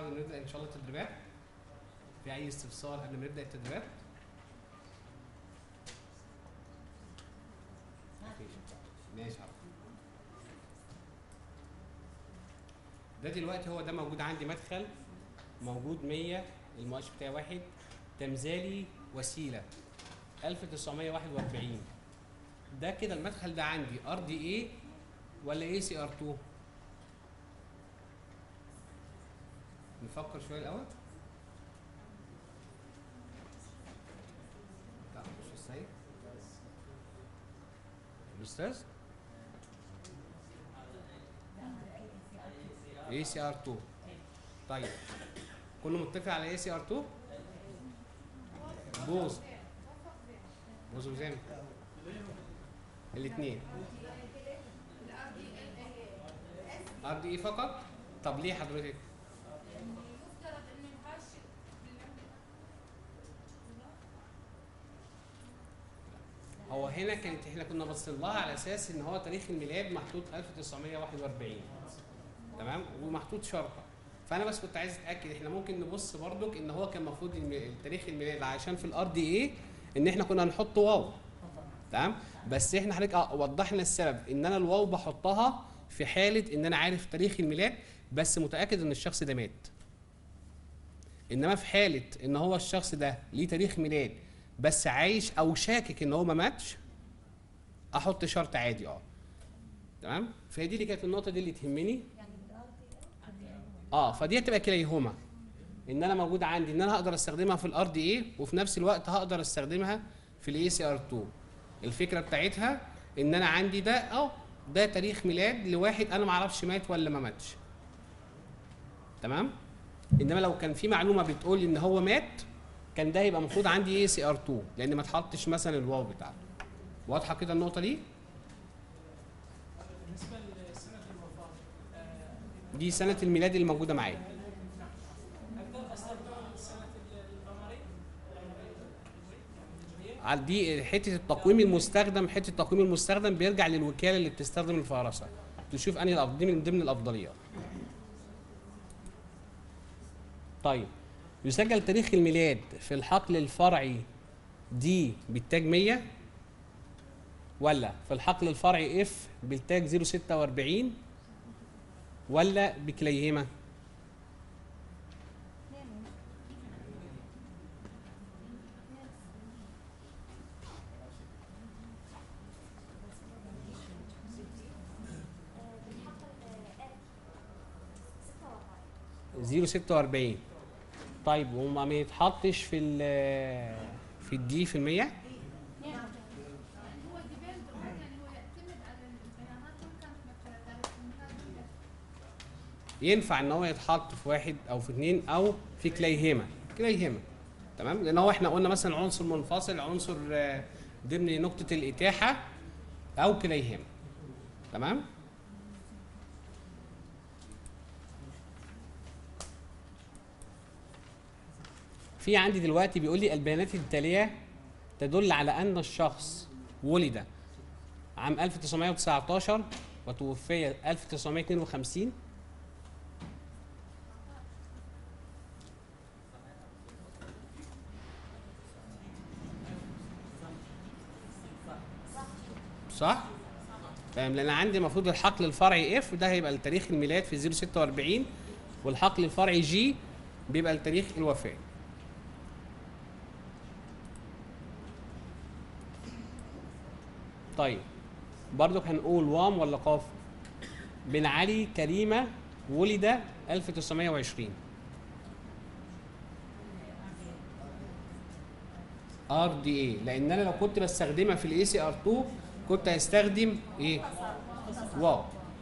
نبدا ان شاء الله التدريبات في اي استفسار قبل ما نبدا التدريبات مفيش ماشي يا عم. ده دلوقتي هو ده موجود عندي مدخل موجود 100 المؤشر بتاعي واحد تمثالي وسيله 1941 ده كده المدخل ده عندي ار دي ايه ولا اي سي ار 2 نفكر شويه الاول لا مش السيد الاستاذ اي سي ار 2 طيب كله متفق على اي سي ار 2 بوز بوز وزين الاثنين ار دي اي فقط طب ليه حضرتك يفترض ان ما ينفعش هو هنا كانت احنا كنا باصين لها على اساس ان هو تاريخ الميلاد محطوط 1941 تمام ومحطوط شرطه فانا بس كنت عايز اتاكد احنا ممكن نبص برضك ان هو كان المفروض الم- تاريخ الميلاد عشان في الار دي ايه ان احنا كنا هنحط واو تمام بس احنا حضرتك اه وضحنا السبب ان انا الواو بحطها في حاله ان انا عارف تاريخ الميلاد بس متاكد ان الشخص ده مات انما في حاله ان هو الشخص ده ليه تاريخ ميلاد بس عايش او شاكك ان هو ما ماتش احط شرط عادي اه تمام فهي دي اللي كانت النقطه دي اللي تهمني اه فدي هتبقى كليهما ان انا موجود عندي ان انا هقدر استخدمها في الار دي ايه وفي نفس الوقت هقدر استخدمها في الاي سي ار 2 الفكره بتاعتها ان انا عندي ده اه ده تاريخ ميلاد لواحد انا ما اعرفش مات ولا ما ماتش تمام انما لو كان في معلومه بتقول ان هو مات كان ده يبقى المفروض عندي اي سي ار 2 لان ما اتحطش مثلا الواو بتاعته واضحه كده النقطه دي بالنسبه لسنه الوفاه آه، دي سنه الميلاد اللي موجوده معايا اقدر استخدم سنه القمري على دي حته التقويم المستخدم حته التقويم المستخدم بيرجع للوكاله اللي بتستخدم الفهرسه تشوف انهي الافضل دي من ضمن الافضليات طيب يسجل تاريخ الميلاد في الحقل الفرعي دي بالتاج 100 ولا في الحقل الفرعي اف بالتاج 046 ولا بكليهما بالحق 046 طيب وما ما يتحطش في ال في الدي في المية يعني هو ديبند يعني هو يعتمد على البيانات ممكن مثلا ينفع ان هو يتحط في واحد او في اثنين او في كليهما كليهما تمام لان هو احنا قلنا مثلا عنصر منفصل عنصر آه، ضمن نقطة الإتاحة أو كليهما تمام في عندي دلوقتي بيقول لي البيانات التالية تدل على أن الشخص ولد عام 1919 وتوفي 1952 صح؟ فاهم لان عندي المفروض الحقل الفرعي اف ده هيبقى لتاريخ الميلاد في 046 والحقل الفرعي جي بيبقى لتاريخ الوفاه طيب برضك هنقول وام ولا قاف بن علي كريمه ولد 1920 ار دي اي لان انا لو كنت بستخدمها في الاي سي ار 2 كنت هستخدم ايه واو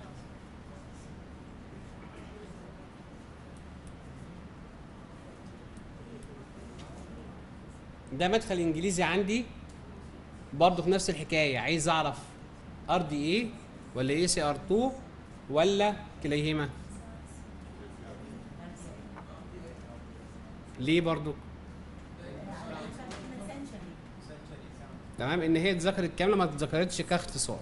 ده مدخل انجليزي عندي برضه في نفس الحكايه عايز اعرف ار دي اي ولا اي سي ار 2 ولا كليهما ليه برضه تمام ان هي اتذكرت كامله ما اتذكرتش كاختصار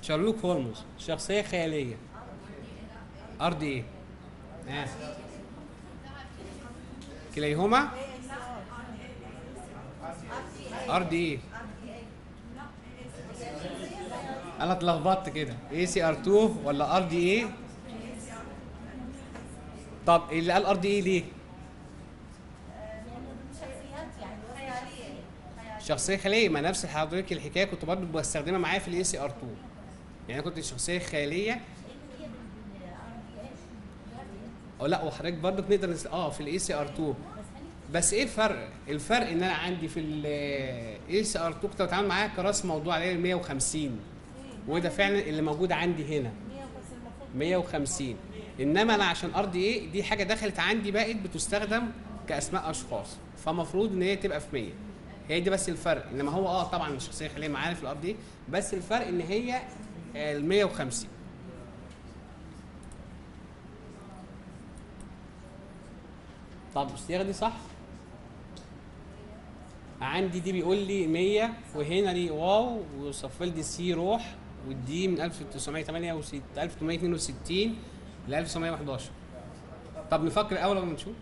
شارلوك هولمز شخصيه خياليه ار دي ايه آه. كليهما ار دي ايه انا اتلخبطت كده اي سي ار 2 ولا ار دي ايه طب اللي قال ار دي ايه ليه شخصيات يعني خياليه شخصيه خياليه ما نفس حضرتك الحكايه كنت برضه بستخدمها معايا في الاي سي ار 2 يعني أنا كنت شخصيه خياليه او لا وحضرتك برضه نقدر نس... اه في الاي سي ار 2 بس ايه الفرق؟ الفرق ان انا عندي في الاي سي ار 2 كنت بتعامل معاها كراس موضوع عليه ال 150 وده فعلا اللي موجود عندي هنا 150 انما انا عشان ار دي ايه دي حاجه دخلت عندي بقت بتستخدم كاسماء اشخاص فمفروض ان هي تبقى في 100 هي دي بس الفرق انما هو اه طبعا الشخصيه خليها معانا في الار دي بس الفرق ان هي ال 150 طب الصيغه دي صح عندي دي بيقول لي 100 وهنا دي واو وصفل دي سي روح والدي من 1968 1862 ل 1911 طب نفكر الاول ولا نشوف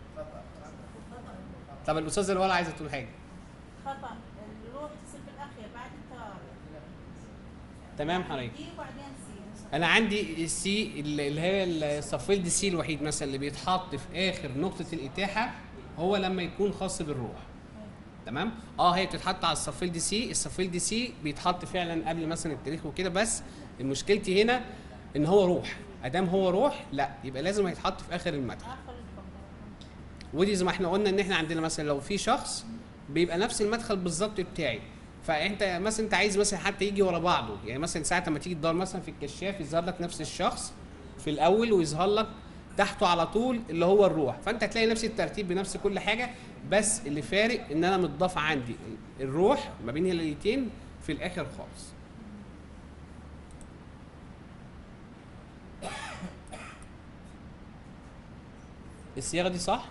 طب الاستاذه اللي ورا عايزه تقول حاجه خطا الروح تصير بالاخير بعد التار تمام حضرتك دي وبعدين سي انا عندي السي اللي هي الصفيل دي سي الوحيد مثلا اللي بيتحط في اخر نقطه الاتاحه هو لما يكون خاص بالروح تمام اه هي بتتحط على الصفيل دي سي الصفيل دي سي بيتحط فعلا قبل مثلا التاريخ وكده بس مشكلتي هنا ان هو روح ادام هو روح لا يبقى لازم هيتحط في اخر المدخل اخر الحكم ودي زي ما احنا قلنا ان احنا عندنا مثلا لو في شخص بيبقى نفس المدخل بالظبط بتاعي فانت مثلا انت عايز مثلا حتى يجي ورا بعضه يعني مثلا ساعه ما تيجي تدور مثلا في الكشاف يظهر لك نفس الشخص في الاول ويظهر لك تحته على طول اللي هو الروح فانت هتلاقي نفس الترتيب بنفس كل حاجه بس اللي فارق ان انا متضاف عندي الروح ما بين الليلتين في الاخر خالص الصياغه دي صح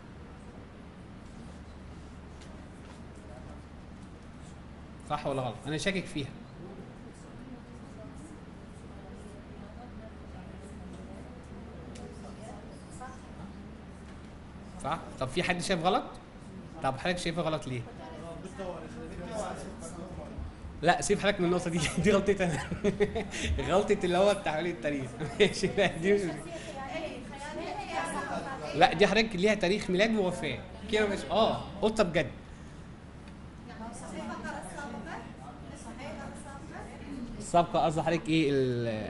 صح ولا غلط انا شاكك فيها صح طب في حد شايف غلط طب حضرتك شايفها غلط ليه لا سيب حضرتك من النقطه دي دي غلطتي انا غلطه اللي هو تحويل التاريخ ماشي لا دي مش لا دي حضرتك ليها تاريخ ميلاد ووفاه كده مش اه قطه بجد السابقه قصدي حضرتك ايه ال-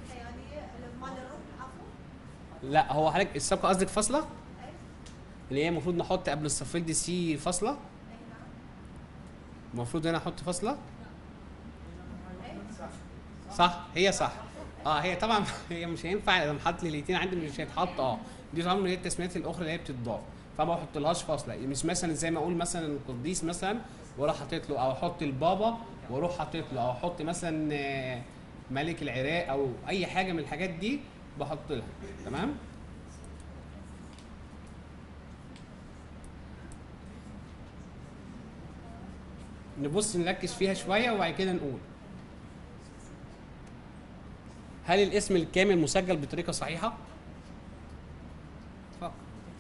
لا هو حضرتك السابقه قصدك فاصله اللي هي المفروض نحط قبل الصفيل دي سي فاصله المفروض هنا احط فاصله صح هي صح اه هي طبعا هي مش هينفع لما حط لي الاثنين عندي مش هيتحط اه دي طبعا من التسميات الاخرى اللي هي بتتضاف فما بحطلهاش فاصله مش مثلا زي ما اقول مثلا القديس مثلا واروح حاطط له او احط البابا واروح حاطط له او احط مثلا آه، ملك العراق او اي حاجه من الحاجات دي بحط لها تمام نبص نركز فيها شويه وبعد كده نقول هل الاسم الكامل مسجل بطريقه صحيحه فقط.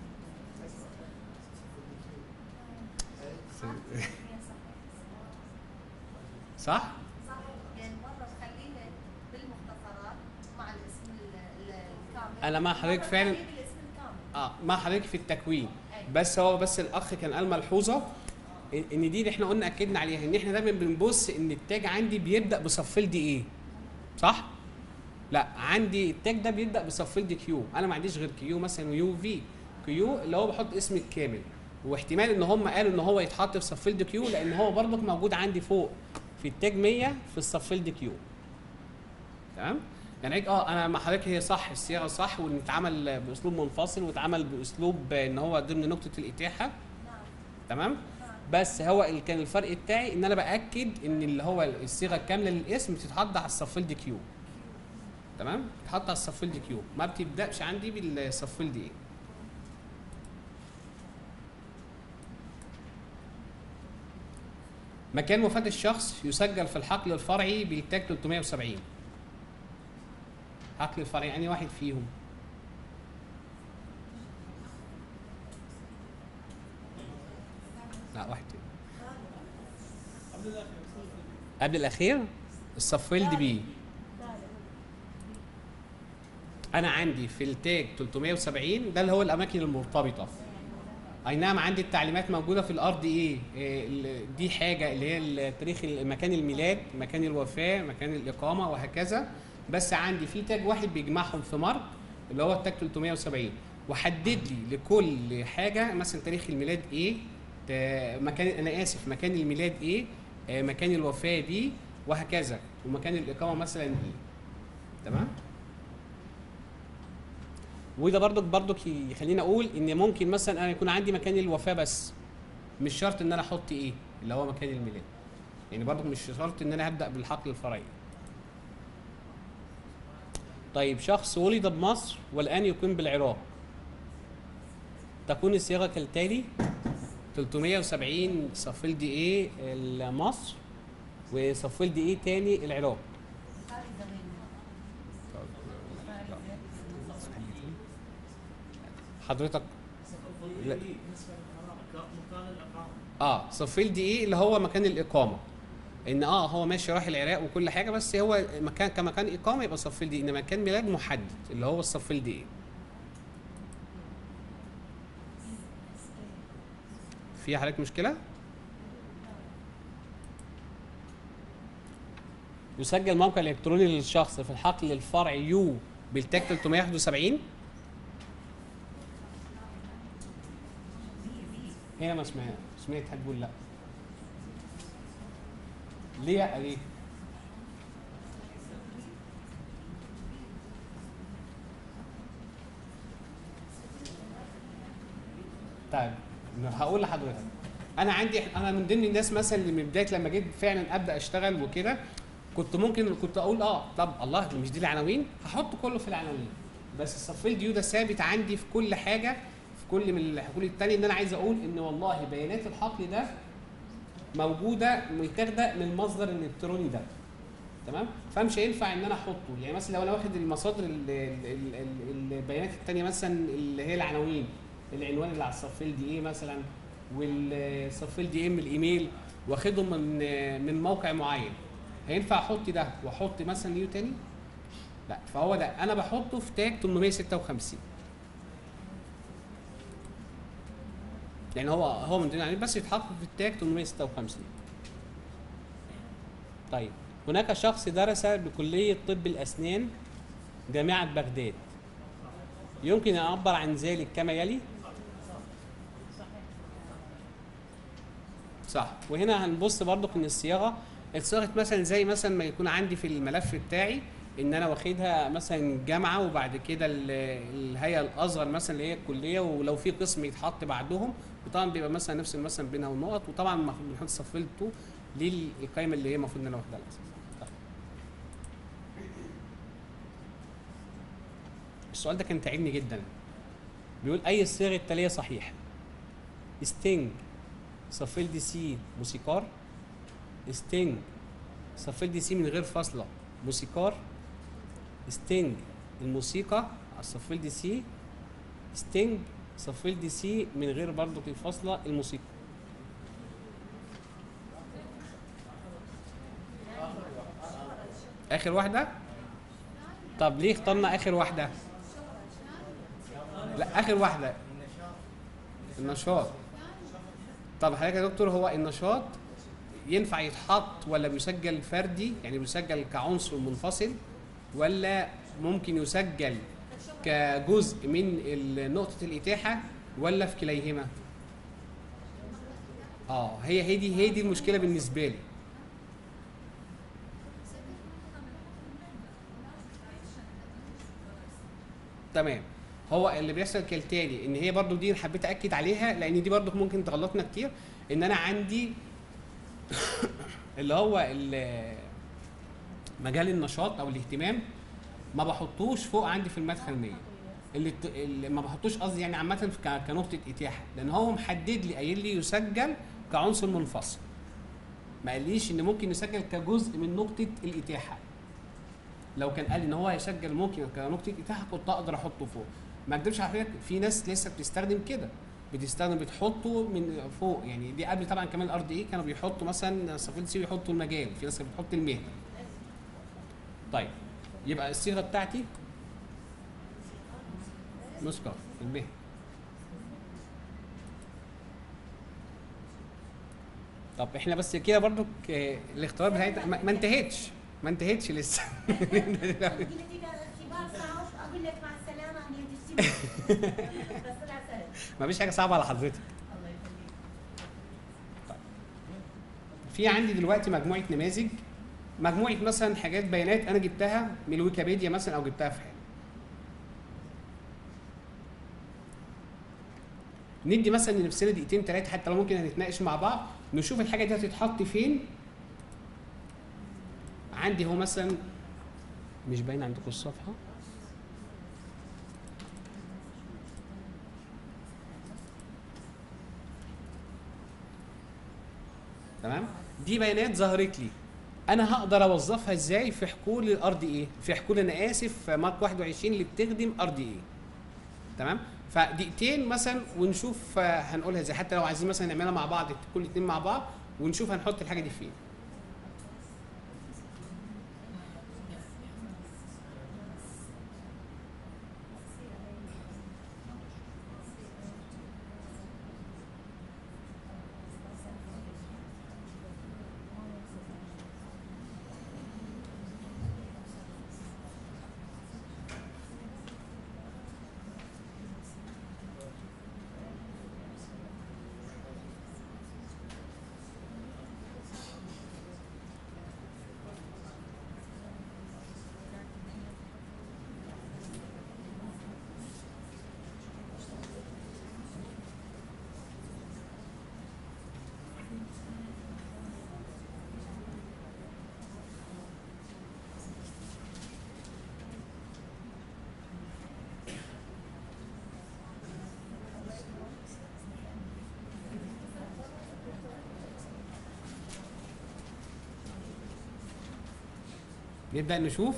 صح صح يعني مره تخليها بالمختصرات مع الاسم ال- ال- الكامل انا مع حضرتك مرة فعلا تخليه بالاسم الكامل اه مع حضرتك في التكوين بس هو بس الاخ كان قال ملحوظه ان إن دي اللي احنا قلنا اكدنا عليها ان احنا دايما بنبص ان التاج عندي بيبدا بصفيل دي ايه صح لا عندي التاج ده بيبدا بصفيل دي كيو انا ما عنديش غير كيو مثلا ويو في كيو اللي هو بحط اسم الكامل واحتمال ان هم قالوا ان هو يتحط في صفيل دي كيو لان هو برضك موجود عندي فوق في التاج 100 في الصفيل دي كيو تمام يعني هيك اه انا مع حضرتك هي صح الصياغه صح وان اتعمل باسلوب منفصل واتعمل باسلوب ان هو ضمن نقطه الاتاحه نعم تمام بس هو اللي كان الفرق بتاعي ان انا باكد ان اللي هو الصيغه الكامله للاسم بتتحط على الصفيل دي كيو تمام بتتحط على الصفيل دي كيو ما بتبداش عندي بالصفيل دي ايه مكان وفاة الشخص يسجل في الحقل الفرعي بالتاج 370 عقل الفرعي انهي واحد فيهم لا واحد تاني. قبل الاخير قبل الاخير الصفيلد بي انا عندي في التاج 370 ده اللي هو الاماكن المرتبطه اي نعم عندي التعليمات موجوده في الارض ايه إيه ال- دي حاجه اللي هي ال- تاريخ ال- مكان الميلاد مكان الوفاه مكان الاقامه وهكذا بس عندي في تاج واحد بيجمعهم في مارك اللي هو التاج 370 وحدد لي لكل حاجه مثلا تاريخ الميلاد ايه تا- مكان انا اسف مكان الميلاد ايه آه، مكان الوفاه دي وهكذا ومكان الاقامه مثلا ايه تمام وده برضك برضك يخليني اقول ان ممكن مثلا انا يكون عندي مكان الوفاه بس مش شرط ان انا احط ايه اللي هو مكان الميلاد يعني برضك مش شرط ان انا هبدا بالحقل الفرعي طيب شخص ولد بمصر والان يقيم بالعراق تكون الصيغه كالتالي 370 صفيل دي ايه مصر وصفيل دي ايه تاني العراق حضرتك لا. بالنسبه للعراق مكان الاقامه اه صفيل دي ايه اللي هو مكان الاقامه ان اه هو ماشي راح العراق وكل حاجه بس هو مكان كمكان اقامه يبقى صفيل دي ان مكان ميلاد محدد اللي هو الصفيل دي ايه في حضرتك مشكله يسجل موقع الكتروني للشخص في الحقل الفرعي يو بالتاج 371 هنا ما سمعت سمعت هتقول لا ليه يا ليه طيب هقول لحضرتك انا عندي انا من ضمن الناس مثلا اللي من بدايه لما جيت فعلا ابدا اشتغل وكده كنت ممكن كنت اقول اه طب الله مش دي العناوين هحط كله في العناوين بس الصفيل ديو ده ثابت عندي في كل حاجه في كل من الحقول التانية ان انا عايز اقول ان والله بيانات الحقل ده موجوده متاخده من المصدر الالكتروني ده تمام فمش هينفع ان انا احطه يعني مثلا لو انا واخد المصادر ال- ال- ال- ال- البيانات التانية مثلا اللي هي العناوين العنوان اللي على الصفيل دي ايه مثلا والصفيل دي ايه من الايميل واخدهم من من موقع معين هينفع احط ده واحط مثلا نيو تاني لا فهو ده انا بحطه في تاج 856 لان هو هو من ضمن العناوين بس يتحط في التاج 856 طيب هناك شخص درس بكلية طب الأسنان جامعة بغداد يمكن أن أعبر عن ذلك كما يلي صح وهنا هنبص برضو ان الصياغه الصياغه مثلا زي مثلا ما يكون عندي في الملف بتاعي ان انا واخدها مثلا جامعه وبعد كده ال- الهيئه الاصغر مثلا اللي هي الكليه ولو في قسم يتحط بعدهم وطبعا بيبقى مثلا نفس مثلا بينها ونقط وطبعا المفروض بنحط صفيلته للقائمه اللي هي المفروض ان انا واخدها الاساس طيب. السؤال ده كان تعبني جدا بيقول اي الصيغ التاليه صحيح ستينج صفيل دي سي موسيقار ستينج صفيل دي سي من غير فاصلة موسيقار ستينج الموسيقى على الصفيل دي سي ستينج صفيل دي سي من غير برضو في فاصلة الموسيقى آخر واحدة طب ليه اخترنا آخر واحدة لا آخر واحدة النشاط طب حضرتك يا دكتور هو النشاط ينفع يتحط ولا بيسجل فردي يعني بيسجل كعنصر منفصل ولا ممكن يسجل كجزء من ال- نقطة الإتاحة ولا في كليهما؟ اه هي هي دي هي دي المشكلة بالنسبة لي تمام هو اللي بيحصل كالتالي ان هي برضو دي حبيت اكد عليها لان دي برضو ممكن تغلطنا كتير ان انا عندي اللي هو ال- مجال النشاط او الاهتمام ما بحطوش فوق عندي في المدخل 100 اللي, ت- اللي ما بحطوش قصدي يعني عامه في ك- كنقطه اتاحه لان هو محدد لي قايل لي يسجل كعنصر منفصل ما قاليش ان ممكن يسجل كجزء من نقطه الاتاحه لو كان قال ان هو هيسجل ممكن كنقطه اتاحه كنت اقدر احطه فوق ما اكدبش على حضرتك في ناس لسه بتستخدم كده بتستخدم بتحطه من فوق يعني دي قبل طبعا كمان الار دي اي كانوا بيحطوا مثلا صفيل سي يحطوا المجال في ناس كانت بتحط المهنه طيب يبقى الصيغه بتاعتي مسكر المهنه طب احنا بس كده برضو ك- الاختبار بتاعتنا ما ما انتهتش ما انتهتش لسه قلت لك اذا الاختبار صعب اقول لك مع السلامه عن يد السبت بس طلع سهل ما فيش حاجه صعبه على حضرتك الله يخليك في عندي دلوقتي مجموعه نماذج مجموعه مثلا حاجات بيانات انا جبتها من الويكيبيديا مثلا او جبتها في حاجه ندي مثلا لنفسنا دقيقتين ثلاثه حتى لو ممكن هنتناقش مع بعض نشوف الحاجه دي هتتحط فين عندي هو مثلا مش باين عندكم الصفحه تمام دي بيانات ظهرت لي انا هقدر اوظفها ازاي في حقول الار دي اي في حقول انا اسف مارك 21 اللي بتخدم ار دي اي تمام فدقيقتين مثلا ونشوف آه، هنقولها ازاي حتى لو عايزين مثلا نعملها مع بعض كل اتنين مع بعض ونشوف هنحط الحاجه دي فين نبدا نشوف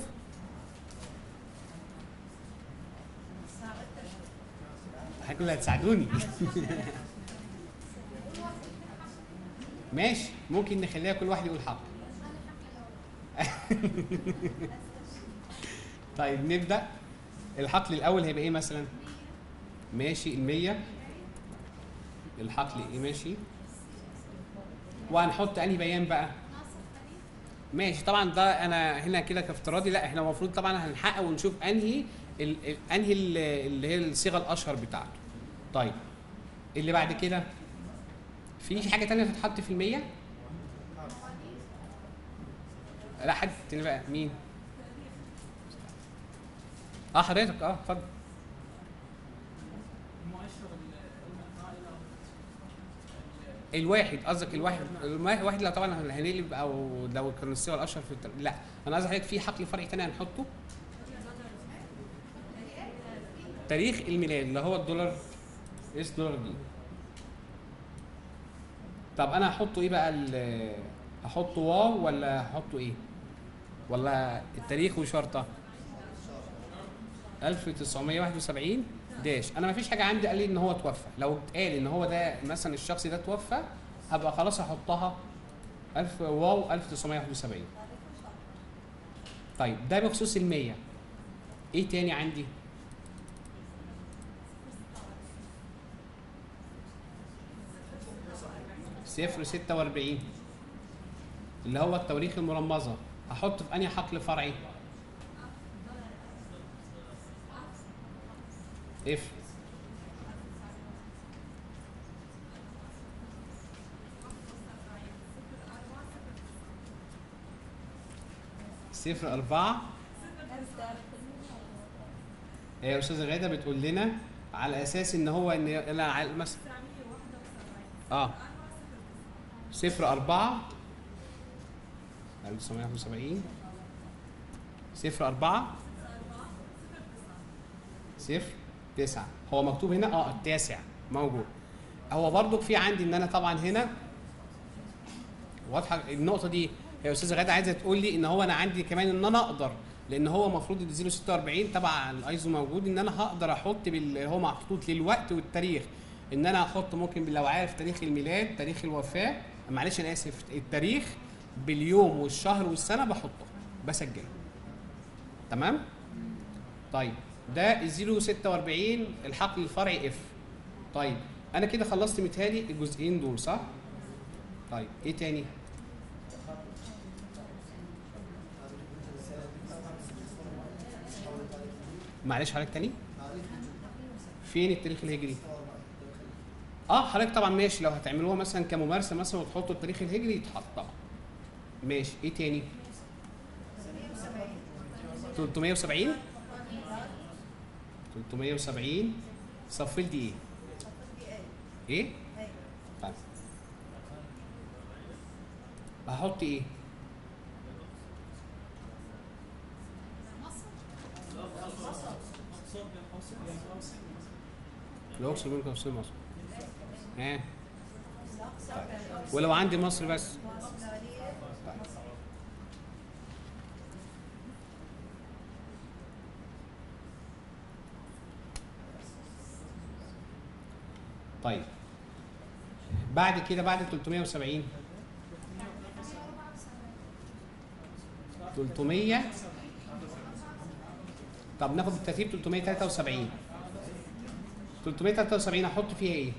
حضرتك اللي هتساعدوني ماشي ممكن نخليها كل واحد يقول حق طيب نبدا الحقل الاول هيبقى ايه مثلا ماشي المية الحقل ايه ماشي وهنحط انهي بيان بقى ناصر خليل ماشي طبعا ده انا هنا كده كافتراضي لا احنا المفروض طبعا هنحقق ونشوف انهي ال ال انهي ال- اللي هي الصيغه الاشهر بتاعته طيب اللي بعد كده في حاجه تانية تتحط في المية لا حد تاني بقى مين اه حضرتك اه اتفضل المؤشر المقايلة الواحد قصدك الواحد الواحد الواحد لا طبعا هنقلب او لو كان الصيغه الاشهر في التر... لا انا قصدي حضرتك في حقل فرعي تاني هنحطه تاريخ الميلاد اللي هو الدولار اس دولار دي طب انا هحطه ايه بقى ال- هحطه واو ولا هحطه ايه ولا التاريخ وشرطه 1971 داش انا ما فيش حاجه عندي قال لي ان هو توفى لو اتقال ان هو ده مثلا الشخص ده توفى هبقى خلاص هحطها 1000 واو 1971 طيب ده بخصوص المية ايه تاني عندي صفر ستة واربعين اللي هو التواريخ المرمزة هحطه في أنهي حقل فرعي؟ اف صفر أربعة هي يا أستاذة غادة بتقول لنا على أساس إن هو إن أنا على مثلا اه صفر أربعة 1971 صفر أربعة صفر تسعة هو مكتوب هنا اه التاسع موجود هو برضو في عندي ان انا طبعا هنا واضحه النقطه دي يا استاذه غاده عايزه تقول لي ان هو انا عندي كمان ان انا اقدر لان هو المفروض ال 046 تبع الايزو موجود ان انا هقدر احط بال هو محطوط للوقت والتاريخ ان انا احط ممكن لو عارف تاريخ الميلاد تاريخ الوفاه معلش انا اسف التاريخ باليوم والشهر والسنه بحطه بسجله تمام طيب ده ال 046 الحقل الفرعي اف طيب انا كده خلصت متهيألي الجزئين دول صح طيب ايه تاني معلش حضرتك تاني فين التاريخ الهجري اه حضرتك طبعا ماشي لو هتعملوها مثلا كممارسه مثلا وتحطوا التاريخ الهجري يتحط طبعا ماشي ايه تاني 370 370 صفيل دي ايه ايه طيب هحط ايه الاقصر بين قوسين مصر ها طيب. ولو عندي مصر بس طيب. طيب بعد كده بعد 370 300 طب ناخد بالترتيب 373 373 احط فيها ايه؟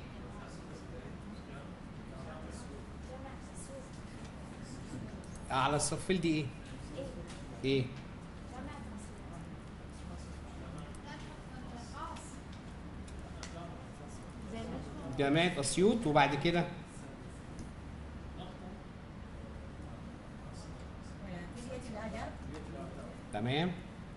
على الصفيل دي ايه؟ ايه؟ جامعة اسيوط وبعد كده كلية الآداب تمام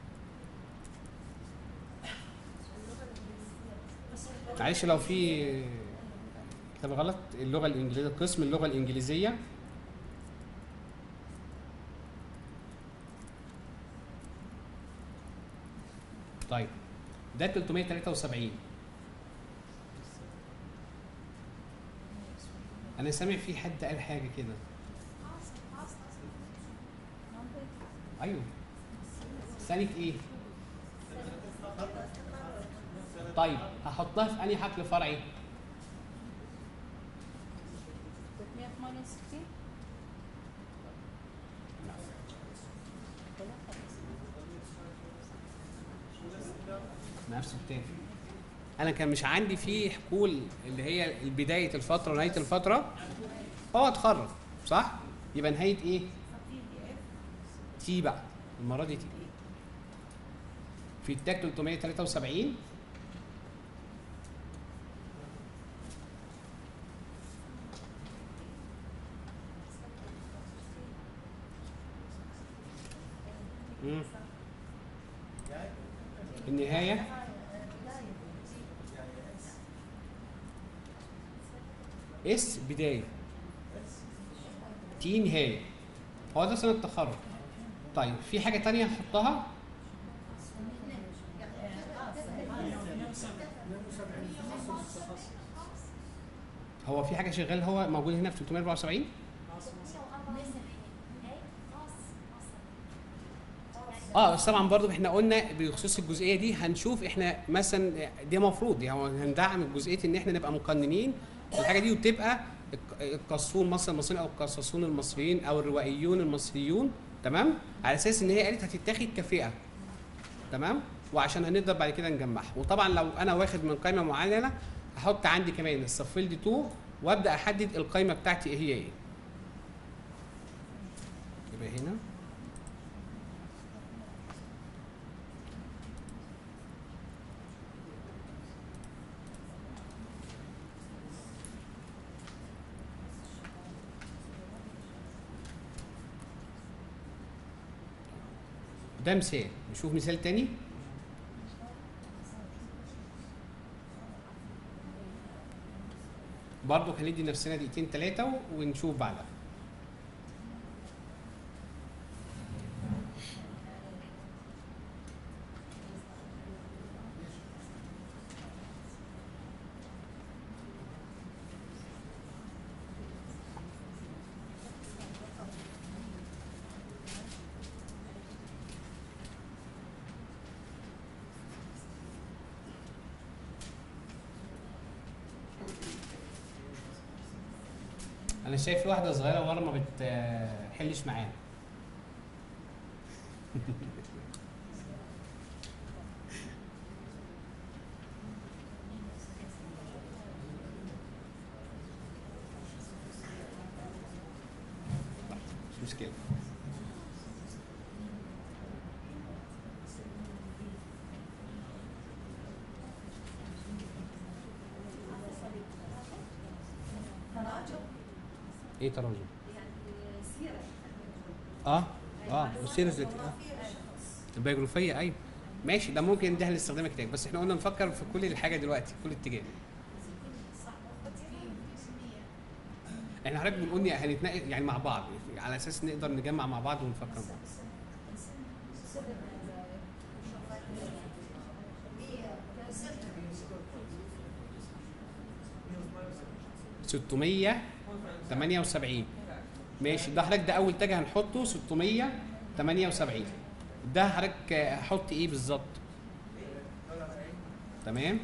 معلش لو في كتاب غلط اللغة الإنجليزية قسم اللغة الإنجليزية طيب ده 373 أنا سامع في حد قال حاجة كده أيوه سنة إيه؟ طيب هحطها في أنهي حقل فرعي؟ 368 نفس التاني انا كان مش عندي فيه حقول اللي هي بدايه الفتره ونهايه الفتره هو اتخرج صح يبقى نهايه ايه تي بقى المره دي تي في التاج 373 مم. النهايه اس بداية تي نهاية هو ده سنة التخرج طيب في حاجة تانية نحطها هو في حاجة شغال هو موجود هنا في 374 اه بس طبعا برضو احنا قلنا بخصوص الجزئيه دي هنشوف احنا مثلا دي مفروض يعني هندعم جزئيه ان احنا نبقى مقننين الحاجه دي وتبقى الق- القصون مصر المصريين او القصاصون المصريين او الروائيون المصريون تمام على اساس ان هي قالت هتتاخد كفئه تمام وعشان هنقدر بعد كده نجمعها وطبعا لو انا واخد من قائمه معينه هحط عندي كمان الصفيل دي 2 وابدا احدد القائمه بتاعتي ايه هي ايه يبقى هنا ده مثال نشوف مثال تاني برضه هندي نفسنا دقيقتين ثلاثة ونشوف بعدها انا شايف في واحده صغيره ورا ما بتحلش معانا مش مشكله تراجع ايه تراجع يعني سيره اه اه السيره الذاتيه اه البيوجرافيه ايوه ماشي ده ممكن ده هنستخدمها كتاب بس احنا قلنا نفكر في كل الحاجه دلوقتي في كل اتجاه احنا حضرتك بنقول هنتناقش يعني مع بعض على اساس نقدر نجمع مع بعض ونفكر مع بعض ستمية تمانية وسبعين ماشي ده حضرتك ده أول تاج هنحطه ستمية تمانية وسبعين ده حضرتك هحط إيه بالظبط؟ تمام؟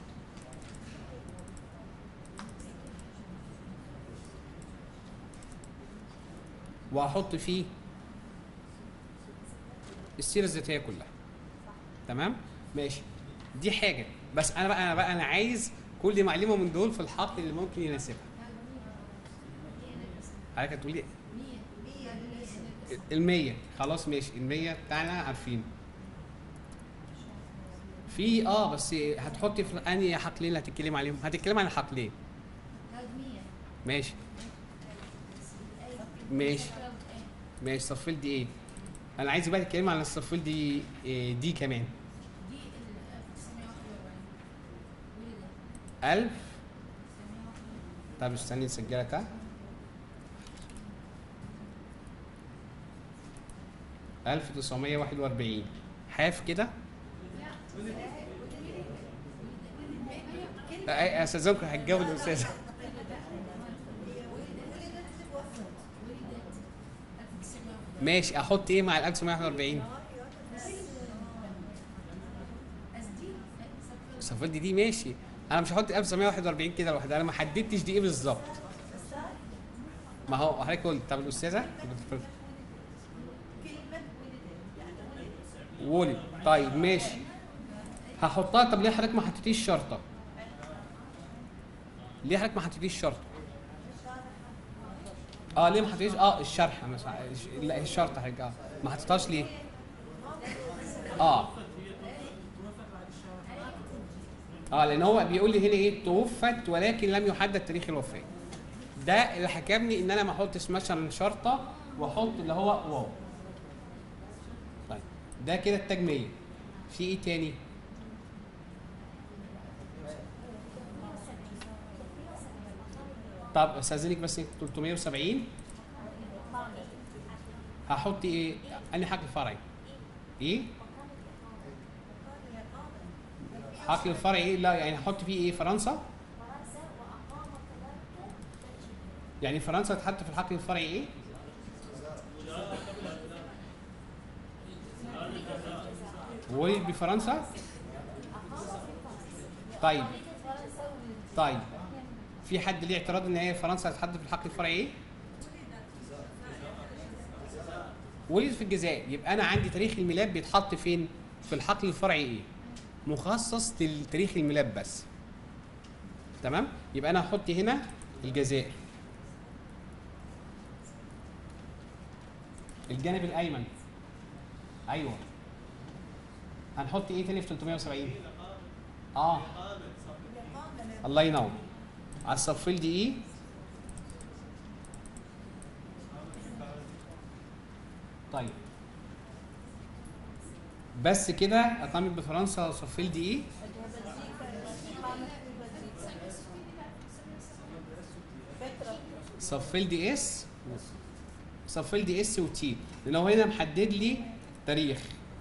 وهحط فيه السيره الذاتيه كلها تمام ماشي دي حاجه بس انا بقى انا بقى انا عايز كل معلومه من دول في الحق اللي ممكن يناسبها حضرتك هتقولي المية خلاص ماشي المية بتاعنا عارفين في اه بس هتحطي في انهي حقلين اللي هتتكلم عليهم هتتكلم عن الحقلين ماشي ماشي ماشي صفيل دي ايه انا عايز بقى تتكلم عن الصفيل دي إيه دي كمان دي ال 1941 ولد ألف طب استني نسجلها تا ألف تسعمية واحد وأربعين حاف كده أي أستاذنكم هتجاوب الأستاذة ماشي أحط إيه مع ال 1941 الصفيل دي دي ماشي انا مش هحط 1941 كده لوحدها انا ما حددتش دي ايه بالظبط ما هو حضرتك قلت طب الاستاذه ولد طيب ماشي هحطها طب ليه حضرتك ما حطيتيش شرطه ليه حضرتك ما حطيتيش شرطه اه ليه ما حطيتيش اه الشرح مثلا لا الشرطه حضرتك اه ما حطيتهاش ليه اه اه لان هو بيقول لي هنا ايه توفت ولكن لم يحدد تاريخ الوفاه ده اللي حكمني ان انا ما احطش مثلا شرطه واحط اللي هو واو طيب ده كده التاج 100 في ايه تاني طب استاذنك بس 370 هحط ايه انهي حقل فرعي ايه حقل الفرعي ايه لا يعني هحط فيه ايه فرنسا يعني فرنسا تحط في الحقل الفرعي ايه ولد بفرنسا طيب طيب في حد ليه اعتراض ان هي فرنسا هتتحط في الحقل الفرعي ايه ولد في الجزائر يبقى انا عندي تاريخ الميلاد بيتحط فين في الحقل الفرعي ايه مخصص لتاريخ الميلاد بس تمام يبقى انا هحط هنا الجزائر الجانب الايمن ايوه هنحط ايه تاني في 370 اه الله ينور على الصفيل دي ايه طيب بس كده اقامت بفرنسا صفيل دي ايه صفيل دي اس صفيل دي اس وتي لان هو هنا محدد لي تاريخ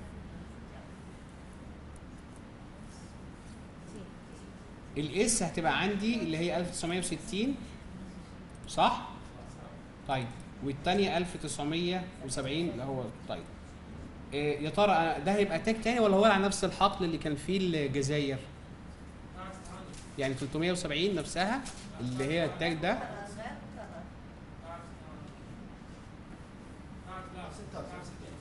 الاس هتبقى عندي اللي هي 1960 صح؟ طيب والثانيه 1970 اللي هو طيب إيه يا ترى أنا- ده هيبقى تاج تاني ولا هو على نفس الحقل اللي كان فيه الجزائر؟ يعني 370 نفسها اللي هي التاج ده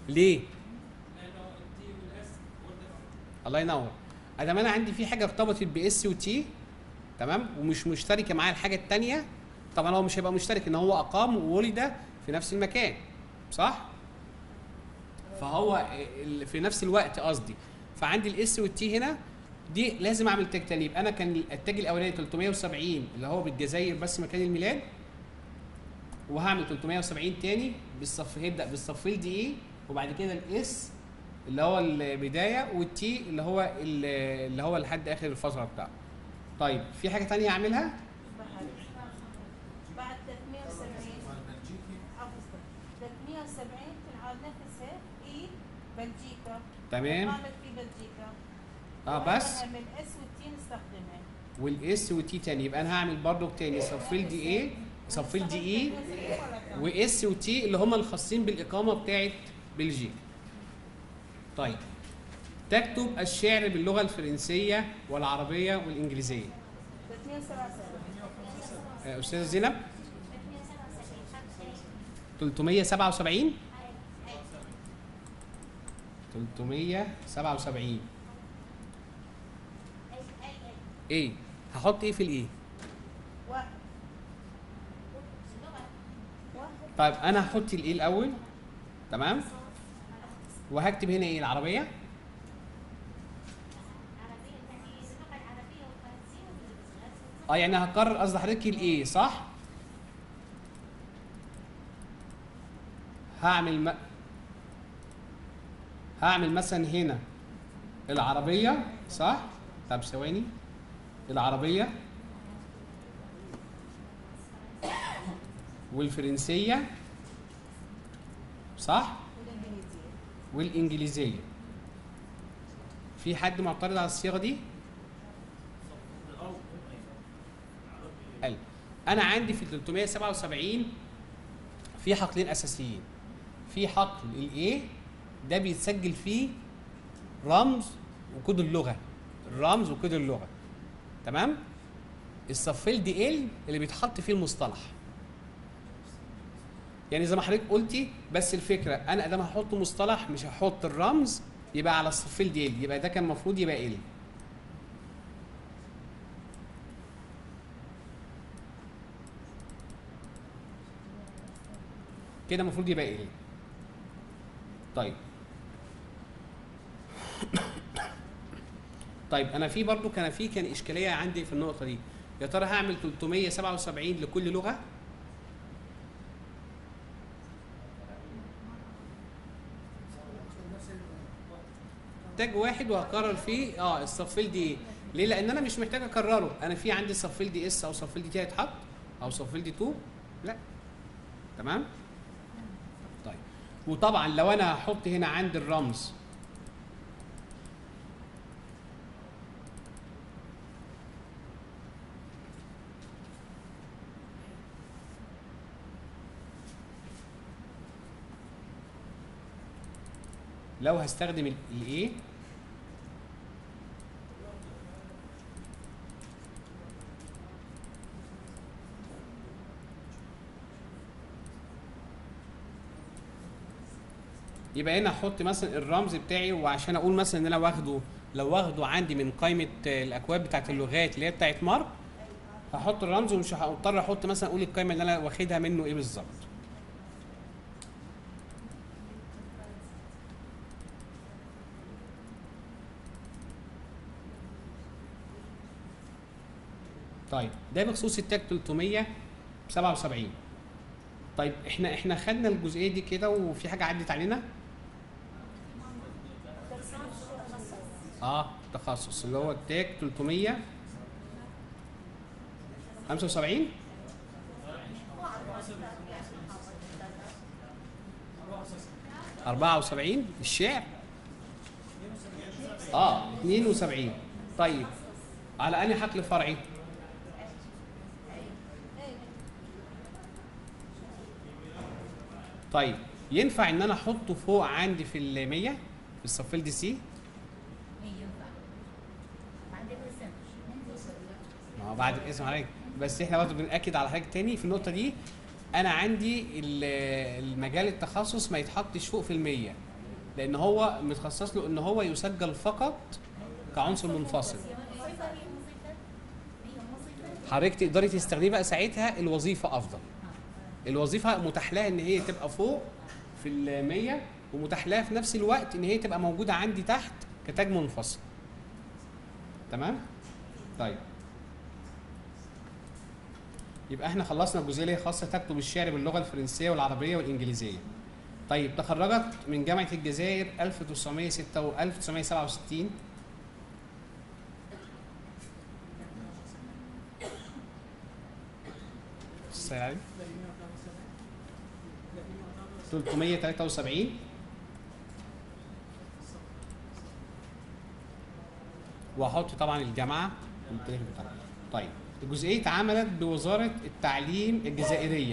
ليه لانه التي والاس والدفع الله ينور ادام انا عندي في حاجه ارتبطت باس وتي تمام ومش مشتركه معايا الحاجه الثانيه طبعا هو مش هيبقى مشترك ان هو اقام وولد في نفس المكان صح فهو ال- في نفس الوقت قصدي فعندي الاس والتي هنا دي لازم اعمل تاج تاني يبقى انا كان التاج الاولاني 370 اللي هو بالجزائر بس مكان الميلاد وهعمل 370 تاني بالصف هيبدا بالصفيل دي ايه وبعد كده الاس اللي هو البدايه والتي اللي هو ال- اللي هو لحد اخر الفتره بتاعته طيب في حاجه تانية اعملها بعد 370 حافظة 370 تنعاد نفسها اي بلجيكا تمام قامت في بلجيكا اه بس من الاس والتي نستخدمها والاس والتي تاني يبقى انا هعمل برضو تاني صفيل دي ايه صفيل دي ايه واس وتي اللي هم الخاصين بالاقامه بتاعت بلجيكا طيب تكتب الشعر باللغه الفرنسيه والعربيه والانجليزيه 377 آه، استاذه زينب 377 377 ايه هحط ايه في الايه واحد واحد طيب انا هحط الايه الاول تمام وهكتب هنا ايه العربيه اه يعني هكرر قصد حضرتك الايه صح هعمل م... هعمل مثلا هنا العربيه صح طب ثواني العربيه والفرنسيه صح والانجليزية والانجليزيه في حد معترض على الصيغه دي قال انا عندي في 377 في حقلين اساسيين في حقل الايه ده بيتسجل فيه رمز وكود اللغه الرمز وكود اللغه تمام الصفيل دي ال اللي بيتحط فيه المصطلح يعني زي ما حضرتك قلتي بس الفكره انا ادام هحط مصطلح مش هحط الرمز يبقى على الصفيل دي ال يبقى ده كان المفروض يبقى ال كده المفروض يبقى ال طيب طيب انا في برضو كان في كان اشكاليه عندي في النقطه دي يا ترى هعمل 377 لكل لغه تاج واحد وهكرر فيه اه الصفيل دي ايه ليه لان انا مش محتاج اكرره انا في عندي صفيل دي اس او صفيل دي تي هيتحط او صفيل دي 2 لا تمام طيب وطبعا لو انا هحط هنا عندي الرمز لو هستخدم ال- الايه يبقى هنا احط مثلا الرمز بتاعي وعشان اقول مثلا ان انا واخده لو واخده عندي من قائمه آه، الاكواد بتاعت اللغات اللي هي بتاعت مارك هحط الرمز ومش هضطر احط مثلا اقول القائمه اللي انا واخدها منه ايه بالظبط طيب ده بخصوص التاج 377 طيب احنا احنا خدنا الجزئيه دي كده وفي حاجه عدت علينا اه تخصص اللي هو التاج 375 74 الشعر اه 72 طيب على انهي حقل فرعي طيب ينفع ان انا احطه فوق عندي في ال 100 في الصفيل دي سي ما هو بعد الاسم عليك بس احنا برضه بنأكد على حاجه تاني في النقطه دي انا عندي ال- المجال التخصص ما يتحطش فوق في المية لان هو متخصص له ان هو يسجل فقط كعنصر منفصل الوظيفة هي وظيفة هي وظيفة حضرتك تقدري تستخدمي بقى ساعتها الوظيفه افضل الوظيفه متاح لها ان هي تبقى فوق في ال 100 ومتاح لها في نفس الوقت ان هي تبقى موجوده عندي تحت كتاج منفصل تمام طيب يبقى احنا خلصنا الجزئيه اللي هي خاصه تكتب الشعر باللغه الفرنسيه والعربيه والانجليزيه طيب تخرجت من جامعه الجزائر 1906 و 1967 السلام عليكم 373 واحط طبعا الجامعه والتاريخ بتاعها طيب الجزئيه اتعملت بوزاره التعليم الجزائريه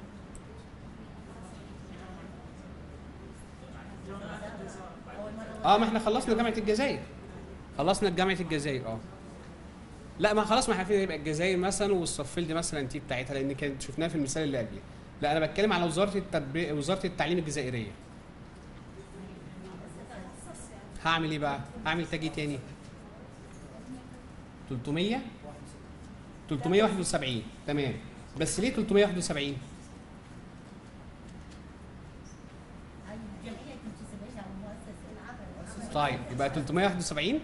اه ما احنا خلصنا جامعه الجزائر خلصنا جامعه الجزائر اه لا ما خلاص ما احنا عارفين يبقى الجزائر مثلا والصفيلد مثلا انتي بتاعتها لان كانت شفناها في المثال اللي قبله لا انا بتكلم على وزاره التربيه وزاره التعليم الجزائريه هعمل ايه بقى هعمل تاج إيه تاني 300 371 تمام بس ليه 371 الجمعية تنتسب إلى مؤسسة العمل طيب يبقى 371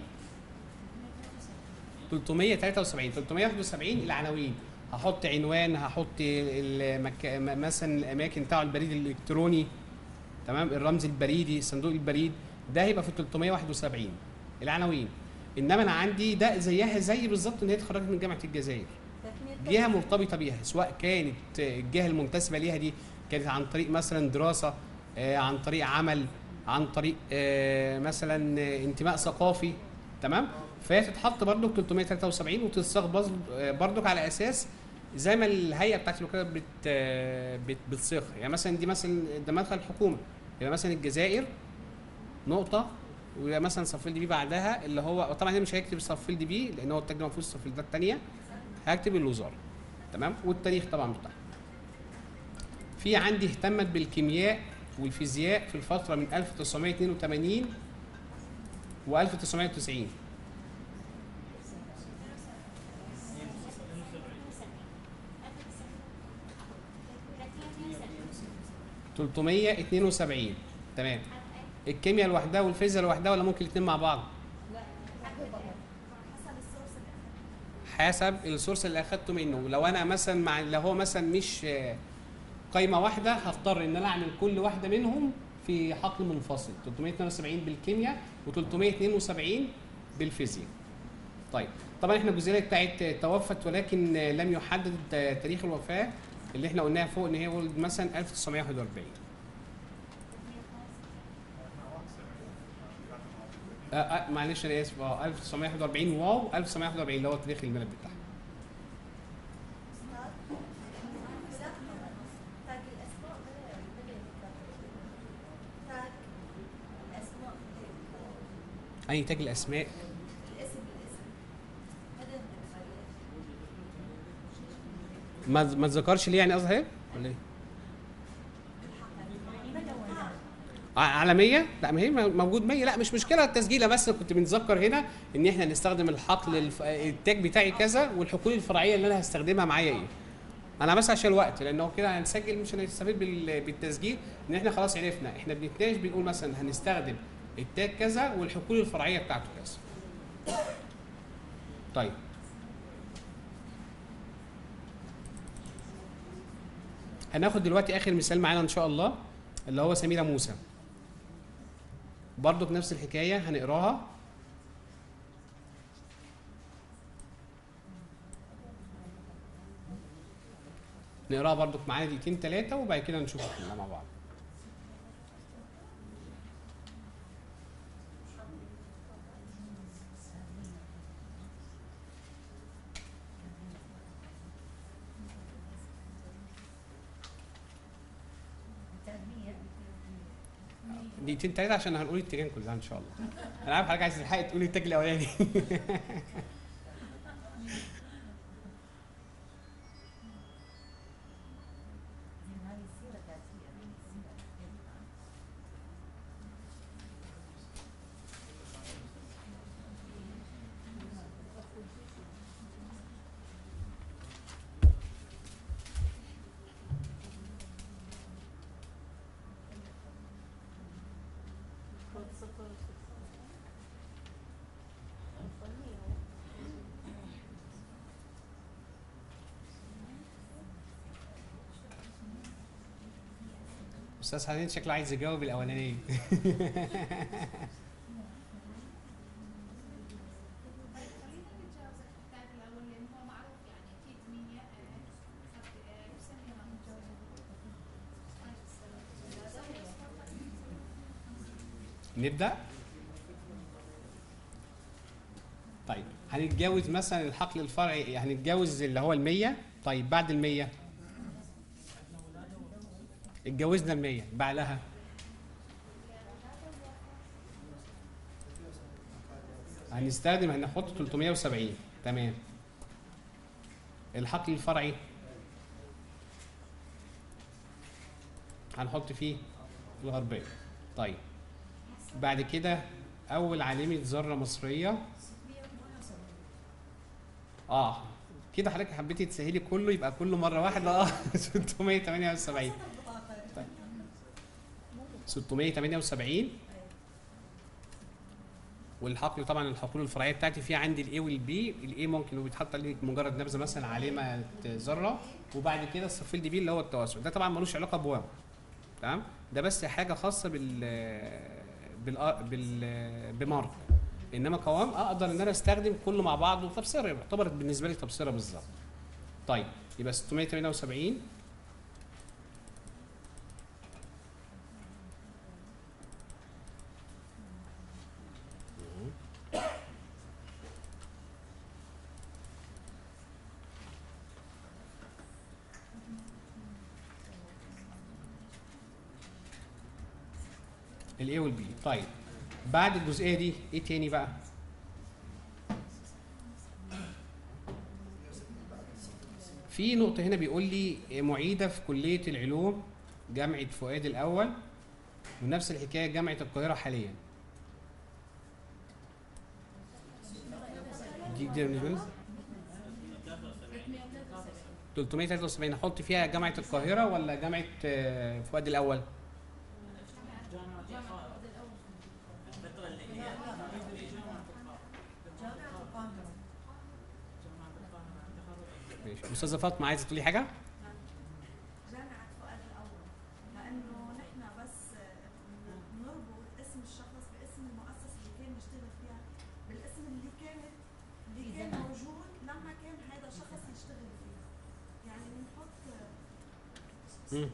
373 371 العناوين هحط عنوان هحط المك... م- مثلا الاماكن بتاع البريد الالكتروني تمام الرمز البريدي صندوق البريد ده هيبقى في 371 العناوين انما انا عندي ده زيها زي بالظبط ان هي اتخرجت من جامعه الجزائر جهه مرتبطه بيها سواء كانت الجهه المنتسبه ليها دي كانت عن طريق مثلا دراسه آه، عن طريق عمل عن طريق آه، مثلا آه، انتماء ثقافي تمام فهي تتحط برضك 373 وتتصاغ بز- آه، برضك على اساس زي ما الهيئه بتاعت الوكاله بت آه، بت- بتصيغها يعني مثلا دي مثلا ده مدخل الحكومه يبقى مثلا الجزائر نقطه ويبقى مثلا صفيل دي بي بعدها اللي هو طبعا هنا مش هيكتب صفيل دي بي لان هو التاج ده المفروض صفيل ده الثانيه هكتب الوزاره تمام والتاريخ طبعا بتاعها في عندي اهتمت بالكيمياء والفيزياء في الفتره من 1982 و 1990 372 تمام الكيمياء لوحدها والفيزياء لوحدها ولا ممكن الاثنين مع بعض حسب السورس اللي اخدته منه لو انا مثلا مع لو هو مثلا مش آه، قايمه واحده هضطر ان انا اعمل كل واحده منهم في حقل منفصل 372 بالكيمياء و372 بالفيزياء طيب طبعا احنا الجزئيه بتاعت توفت ولكن آه، لم يحدد آه، تاريخ الوفاه اللي احنا قلناها فوق ان هي ولد مثلا 1941 آه آه معلش انا اسف اه 1941 واو 1941 اللي هو تاريخ الميلاد بتاعها تاج الاسماء بلا بلا تاج الاسماء اي تاج الاسماء الاسم بالاسم هذا ما ما تذكرش ليه يعني قصدها ايه ولا ايه ع- عالميه لا ما هي موجود 100 لا مش مشكله التسجيله بس كنت بنذكر هنا ان احنا نستخدم الحقل الف... التاج بتاعي كذا والحقول الفرعيه اللي انا هستخدمها معايا ايه انا بس عشان الوقت لانه كده هنسجل مش هنستفيد بال... بالتسجيل ان احنا خلاص عرفنا احنا بنتناقش بنقول مثلا هنستخدم التاج كذا والحقول الفرعيه بتاعته كذا طيب هناخد دلوقتي اخر مثال معانا ان شاء الله اللي هو سميرة موسى برضو بنفس الحكاية هنقراها نقراها برضو معانا دقيقتين ثلاثة وبعد كده نشوف الحلقة مع بعض دقيقتين ثلاثة عشان هنقول التيجان كلها إن شاء الله. أنا عارف حضرتك عايز تلحقي تقولي التاج الأولاني. استاذ حنين شكله عايز يجاوب الاولانيه طيب خلينا نتجاوز الكتاب الاول لان هو معروف يعني اكيد 100 بسميها نبدا طيب هنتجاوز مثلا الحقل الفرعي هنتجاوز اللي هو المية طيب بعد المية اتجوزنا المية بعدها هنستخدم هنحط 370 تمام الحقل الفرعي هنحط فيه الغربية طيب بعد كده أول علامة ذرة مصرية اه كده حضرتك حبيتي تسهلي كله يبقى كله مرة واحدة اه 678 طيب 678 والحقل طبعا الحقول الفرعيه بتاعتي في عندي الاي والبي الاي ممكن بيتحط عليه مجرد نبذه مثلا علامه ذره وبعد كده الصفيل دي بي اللي هو التوسع ده طبعا ملوش علاقه بواو تمام ده بس حاجه خاصه بال بال بال بمارك انما قوام اقدر ان انا استخدم كله مع بعضه تبصره يعتبر بالنسبه لي تبصره بالظبط طيب يبقى 678 الاي والبي طيب بعد الجزئيه دي ايه تاني بقى في نقطة هنا بيقول لي معيدة في كلية العلوم جامعة فؤاد الأول ونفس الحكاية جامعة القاهرة حاليا دي جديدة بالنسبة لي 373 احط فيها جامعة القاهرة ولا جامعة آه، فؤاد الأول؟ الفترة اللي هي ماشي أستاذة فاطمة عايزة تقولي حاجة؟ جامعة فؤاد الأول لأنه نحن بس نربط اسم الشخص باسم المؤسسة اللي كان يشتغل فيها بالاسم اللي كانت اللي كان موجود لما كان هذا الشخص يشتغل فيها يعني بنحط مم.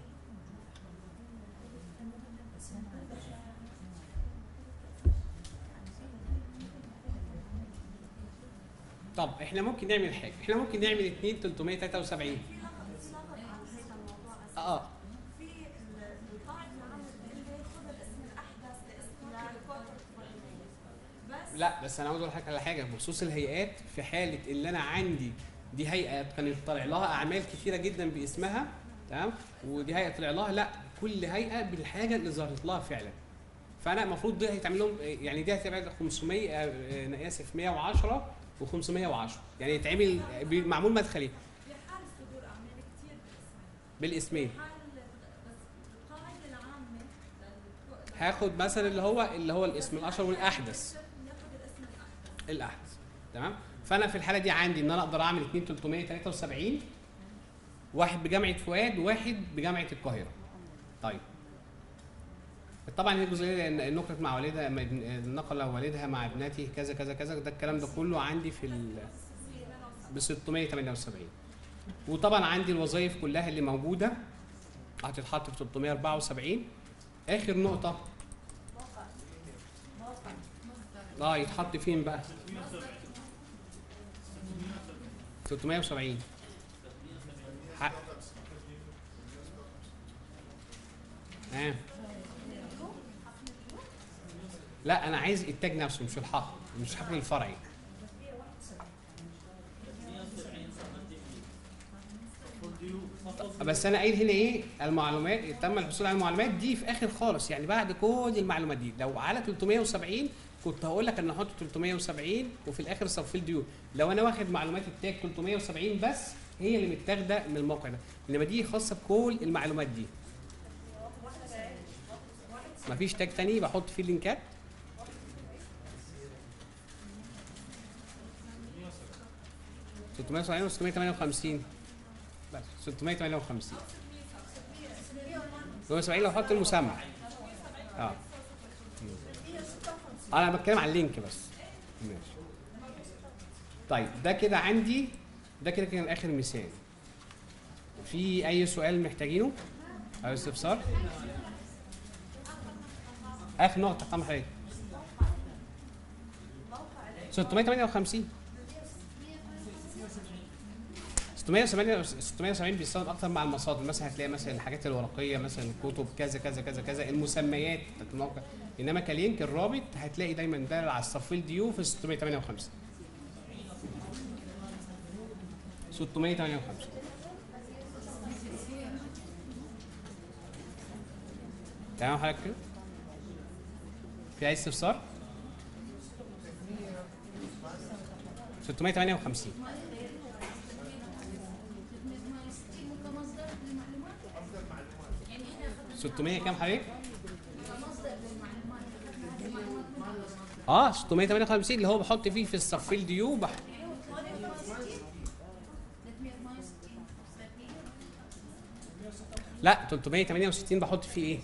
طب احنا ممكن نعمل حاجة احنا ممكن نعمل 2 373 في لغط في لغط عن هذا الموضوع أساساً. اه في ال- القاعدة العامة بتقول لي خذ الاسم الأحدث لاسمك الكوربريت بس لا بس انا عاوز اقول لك على حاجه بخصوص الهيئات في حاله اللي انا عندي دي هيئه كان طالع لها اعمال كتيره جدا باسمها تمام ودي هيئه طلع لها لا كل هيئه بالحاجه اللي ظهرت لها فعلا فانا المفروض دي هيتعمل لهم يعني دي هتبقى 500 آه، آه، انا اسف 110 و510 يعني يتعمل معمول مدخلي في حال صدور أعمال كتير باسمها بالاسمين حال بس القاعدة العامة لل- هاخد مثلا اللي هو اللي هو الاسم الاشهر والاحدث ناخد الاسم الأحدث الاحدث تمام فانا في الحاله دي عندي ان انا اقدر اعمل 2 373 واحد بجامعه فؤاد وواحد بجامعه القاهره طيب طبعا هي الجزئيه نقلت مع والدها نقل والدها مع ابنتي كذا كذا كذا ده الكلام ده كله عندي في ال ب 678 وطبعا عندي الوظائف كلها اللي موجوده هتتحط في 374 اخر نقطه اه يتحط فين بقى 370 حق آه. لا انا عايز التاج نفسه مش الحقل مش الحقل الفرعي بس انا قايل هنا ايه المعلومات تم الحصول على المعلومات دي في اخر خالص يعني بعد كل المعلومات دي لو على 370 كنت هقول لك ان احط 370 وفي الاخر صفي الديون لو انا واخد معلومات التاج 370 بس هي اللي متاخده من الموقع ده انما دي خاصه بكل المعلومات دي مفيش تاج تاني بحط فيه اللينكات ستمية وسبعين و 658 بس 658 370 لو حط المسمى اه انا بتكلم على اللينك بس ماشي طيب ده كده عندي ده كده كان اخر مثال في اي سؤال محتاجينه او استفسار اخر نقطه كم حضرتك 658 670 670 بيستخدم اكتر مع المصادر مثلا هتلاقي مثلا الحاجات الورقيه مثلا الكتب كذا كذا كذا كذا المسميات بتاعت الموقع انما كلينك الرابط هتلاقي دايما ده على الصفيل ديو في 658 658 تمام حضرتك كده؟ في اي استفسار؟ 658 كمصدر للمعلومات يعني احنا 600 كام حضرتك؟ كمصدر للمعلومات هذه المعلومات من اه 658 اللي هو بحط فيه في الصفيل ديو بح... 368 لا 368 بحط فيه ايه؟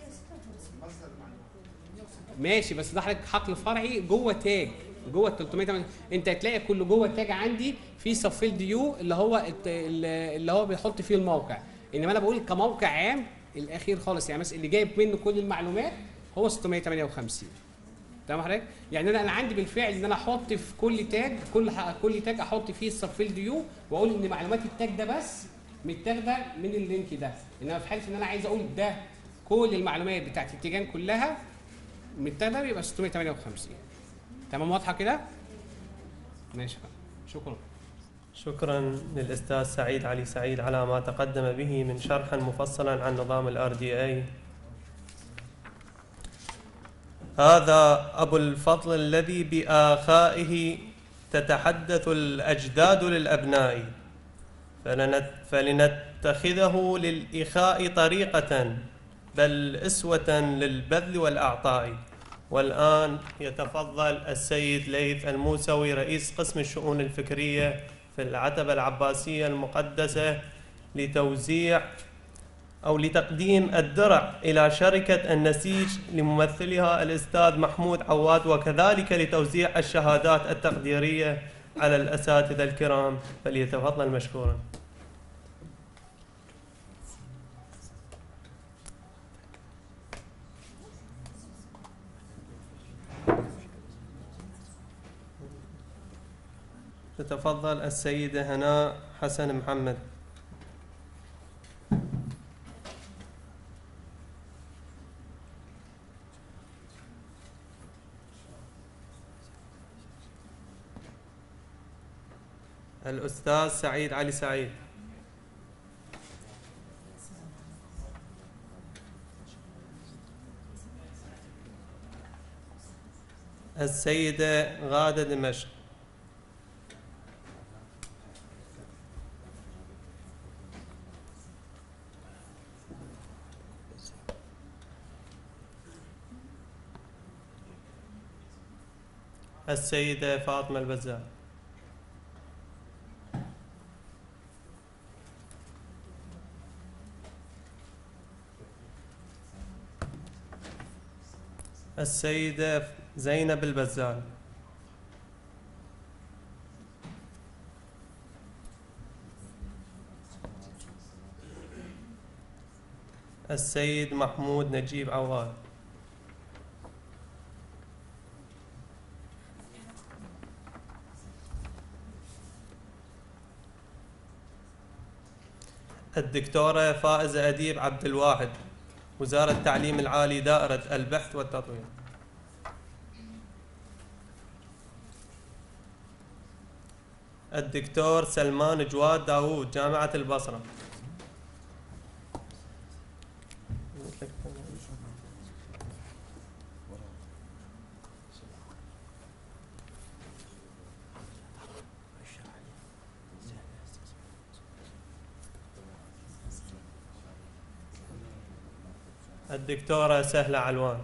ماشي بس ده حضرتك حقل فرعي جوه تاج جوه ال 380 انت هتلاقي كل جوه التاج عندي في صفيل ديو اللي هو الت- اللي هو بيحط فيه الموقع انما انا بقول كموقع عام الاخير خالص يعني مثلا اللي جايب منه كل المعلومات هو 658 تمام حضرتك؟ يعني انا انا عندي بالفعل ان انا احط في كل تاج كل ح- كل تاج احط فيه الصفيل ديو واقول ان معلومات التاج ده بس متاخده من اللينك ده انما في حاله ان انا عايز اقول ده كل المعلومات بتاعت التيجان كلها متاخده بيبقى 658 تمام واضحه كده؟ ماشي شكرا شكرا للأستاذ سعيد علي سعيد على ما تقدم به من شرحا مفصلا عن نظام ال RDA هذا أبو الفضل الذي بآخائه تتحدث الأجداد للأبناء فلنت فلنتخذه للإخاء طريقة بل أسوة للبذل والأعطاء والآن يتفضل السيد ليث الموسوي رئيس قسم الشؤون الفكرية في العتبة العباسية المقدسة لتوزيع أو لتقديم الدرع إلى شركة النسيج لممثلها الأستاذ محمود عواد وكذلك لتوزيع الشهادات التقديرية على الأساتذة الكرام فليتفضل مشكورا تتفضل السيدة هناء حسن محمد الأستاذ سعيد علي سعيد السيدة غادة دمشق السيدة فاطمة البزار السيدة زينب البزار السيد محمود نجيب عواد الدكتورة فائزة أديب عبد الواحد وزارة التعليم العالي دائرة البحث والتطوير الدكتور سلمان جواد داوود جامعة البصرة الدكتورة سهلة علوان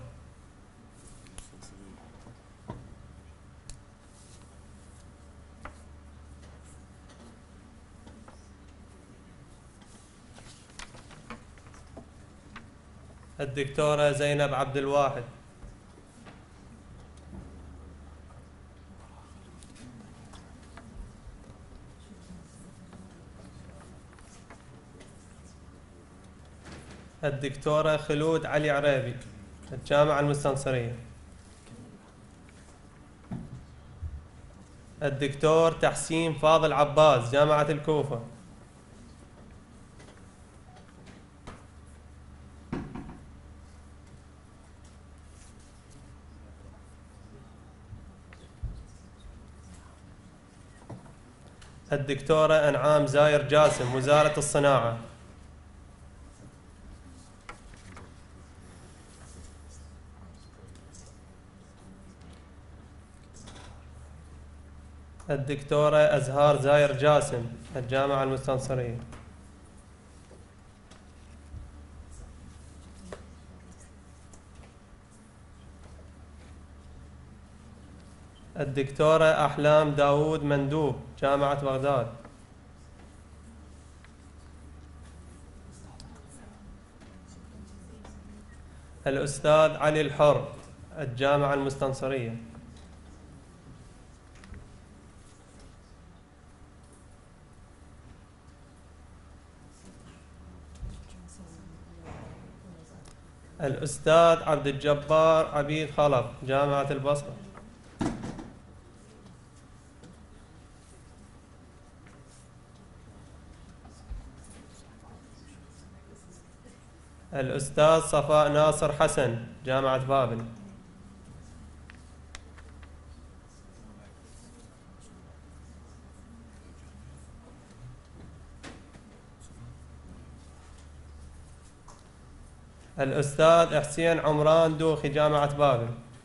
الدكتورة زينب عبد الواحد الدكتورة خلود علي عريبي الجامعة المستنصرية الدكتور تحسين فاضل عباس جامعة الكوفة الدكتورة أنعام زاير جاسم وزارة الصناعة الدكتورة أزهار زاير جاسم الجامعة المستنصرية الدكتورة أحلام داوود مندوب جامعة بغداد الأستاذ علي الحر الجامعة المستنصرية الأستاذ عبد الجبار عبيد خلف جامعة البصرة الأستاذ صفاء ناصر حسن جامعة بابل الأستاذ حسين عمران دوخي جامعة بابل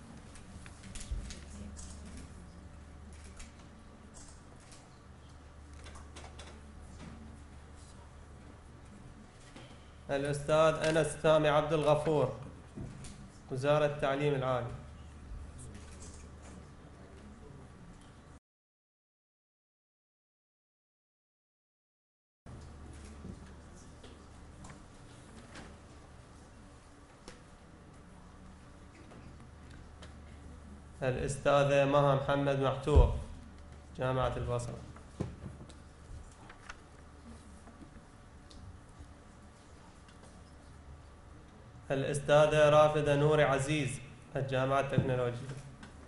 الأستاذ أنس سامي عبد الغفور وزارة التعليم العالي الأستاذة مها محمد محتوق جامعة البصرة الأستاذة رافدة نوري عزيز الجامعة التكنولوجية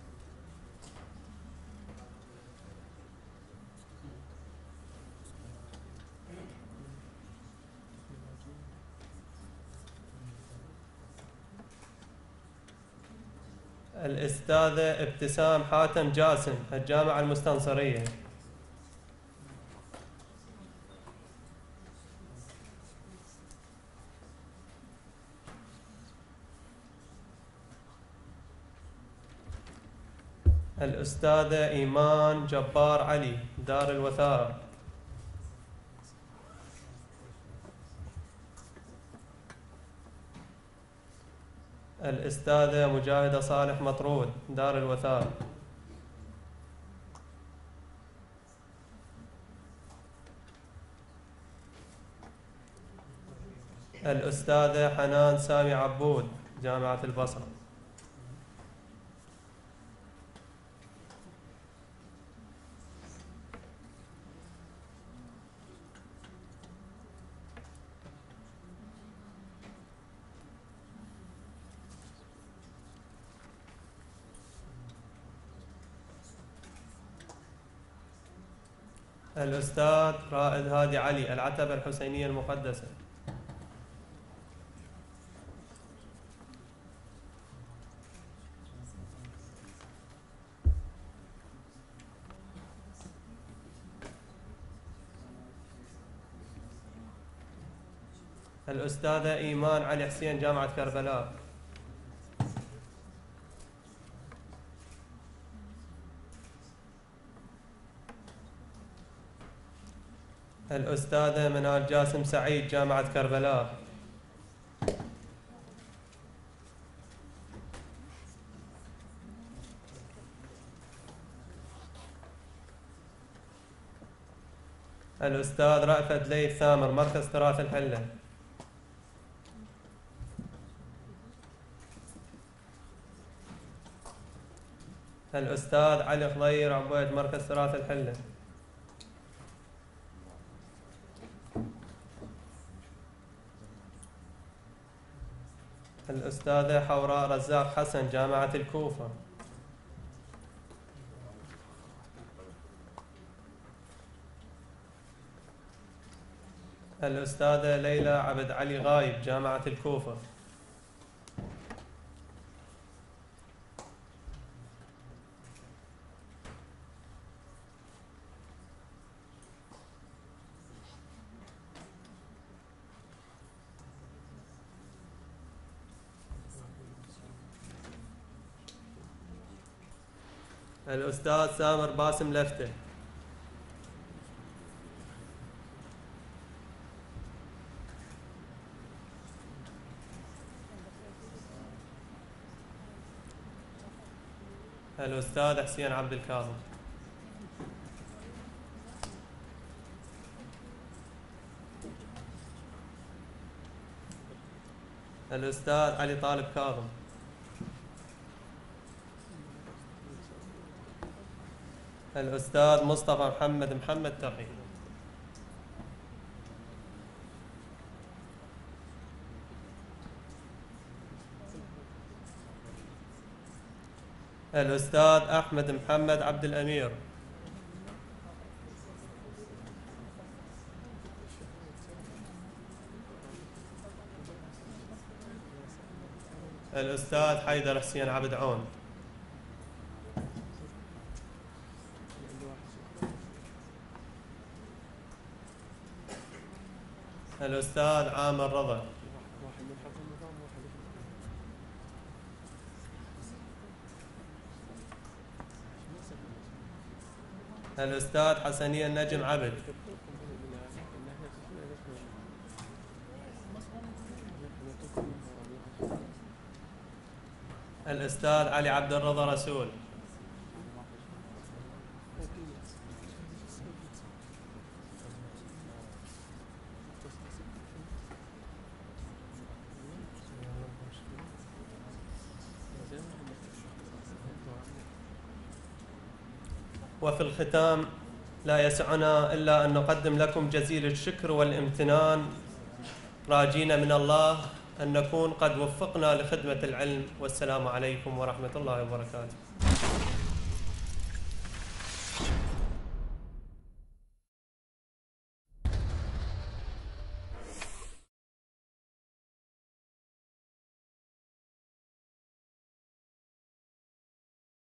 الأستاذة ابتسام حاتم جاسم الجامعة المستنصرية الأستاذة إيمان جبار علي دار الوثائق الأستاذة مجاهدة صالح مطرود دار الوثائق الأستاذة حنان سامي عبود جامعة البصرة الأستاذ رائد هادي علي العتبة الحسينية المقدسة الأستاذة إيمان علي حسين جامعة كربلاء الأستاذة منال جاسم سعيد جامعة كربلاء الأستاذ رأفت ليث ثامر مركز تراث الحلة الأستاذ علي خضير عبيد مركز تراث الحلة الأستاذة حوراء رزاق حسن جامعة الكوفة الأستاذة ليلى عبد علي غايب جامعة الكوفة الأستاذ سامر باسم لفتة الأستاذ حسين عبد الكاظم الأستاذ علي طالب كاظم الأستاذ مصطفى محمد محمد تقي الأستاذ أحمد محمد عبد الأمير الأستاذ حيدر حسين عبد عون الأستاذ عامر رضا الأستاذ حسنية النجم عبد الأستاذ علي عبد الرضا رسول وفي الختام لا يسعنا الا ان نقدم لكم جزيل الشكر والامتنان راجين من الله ان نكون قد وفقنا لخدمه العلم والسلام عليكم ورحمه الله وبركاته